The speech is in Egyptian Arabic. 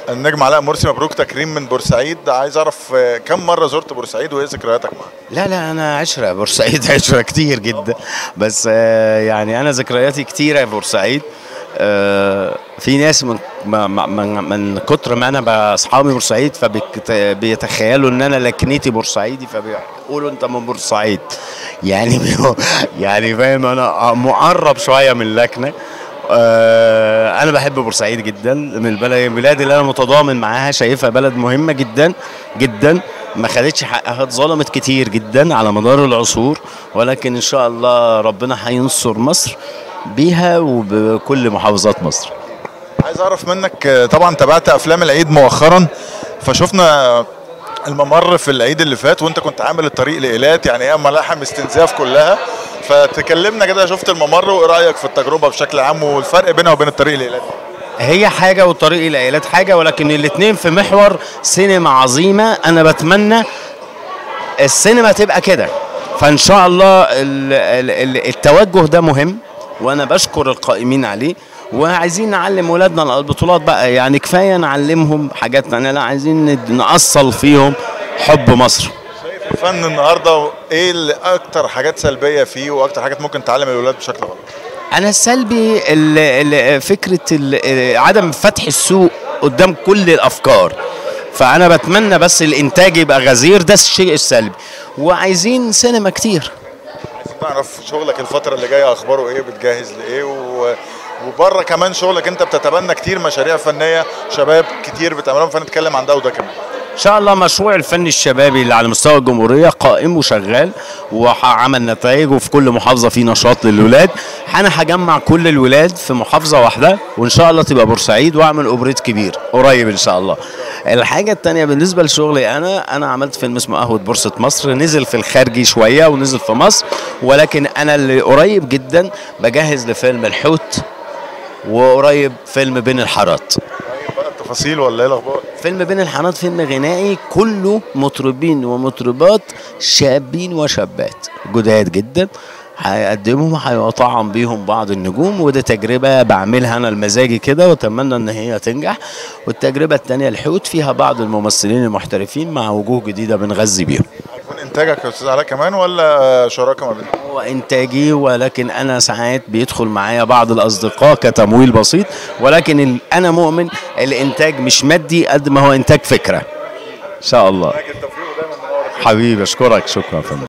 النجم علاء مرسي مبروك تكريم من بورسعيد عايز اعرف آه، كم مره زرت بورسعيد وايه ذكرياتك معاها لا لا انا عشره بورسعيد عشره كتير جدا بس آه، يعني انا ذكرياتي كتيره في بورسعيد آه، في ناس من ما- ما- من, من كتر ما انا باصحابي بورسعيد فبيتخيلوا ان انا لكنتي بورسعيدي فبيقولوا انت من بورسعيد يعني يعني فاهم انا مقرب شويه من اللكنه آه، انا بحب بورسعيد جدا من البلد البلاد اللي انا متضامن معاها شايفها بلد مهمه جدا جدا ما خدتش حقها اتظلمت كتير جدا على مدار العصور ولكن ان شاء الله ربنا هينصر مصر بيها وبكل محافظات مصر عايز اعرف منك آه، طبعا تابعت افلام العيد مؤخرا فشفنا الممر في العيد اللي فات وانت كنت عامل الطريق لإيلات يعني هي ملاحم استنزاف كلها فتكلمنا كده شفت الممر وايه رايك في التجربه بشكل عام والفرق بينها وبين الطريق لإيلات هي حاجة والطريق العائلات حاجة ولكن الاتنين في محور سينما عظيمة أنا بتمنى السينما تبقى كده فإن شاء الله ال- ال- ال- التوجه ده مهم وأنا بشكر القائمين عليه وعايزين نعلم ولادنا البطولات بقى يعني كفاية نعلمهم حاجات تانية لا عايزين ند- نأصل فيهم حب مصر شايف الفن النهارده ايه اللي اكتر حاجات سلبيه فيه واكتر حاجات ممكن تعلم الولاد بشكل غلط انا السلبي ال- ال- فكره ال- عدم فتح السوق قدام كل الافكار فانا بتمنى بس الانتاج يبقى غزير ده الشيء السلبي وعايزين سينما كتير عايزين نعرف شغلك الفتره اللي جايه اخباره ايه بتجهز لايه و... وبره كمان شغلك انت بتتبنى كتير مشاريع فنيه شباب كتير بتعملهم فنتكلم عن ده وده كمان ان شاء الله مشروع الفن الشبابي اللي على مستوى الجمهوريه قائم وشغال وعمل نتائج وفي كل محافظه في نشاط للولاد انا هجمع كل الولاد في محافظه واحده وان شاء الله تبقى بورسعيد واعمل اوبريت كبير قريب ان شاء الله الحاجه التانية بالنسبه لشغلي انا انا عملت فيلم اسمه قهوه بورصه مصر نزل في الخارجي شويه ونزل في مصر ولكن انا اللي قريب جدا بجهز لفيلم الحوت وقريب فيلم بين الحارات طيب بقى التفاصيل ولا ايه الاخبار فيلم بين الحارات فيلم غنائي كله مطربين ومطربات شابين وشابات جداد جدا هيقدمهم هيطعم بيهم بعض النجوم ودي تجربة بعملها أنا المزاجي كده وأتمنى إن هي تنجح والتجربة التانية الحوت فيها بعض الممثلين المحترفين مع وجوه جديدة بنغذي بيهم هيكون انتاجك يا استاذ علاء كمان ولا شراكه ما بين هو إنتاجي ولكن أنا ساعات بيدخل معايا بعض الأصدقاء كتمويل بسيط ولكن ال- أنا مؤمن الإنتاج مش مادي قد ما هو إنتاج فكرة إن شاء الله التوفيق ودايما منور حبيبي اشكرك شكرا فندم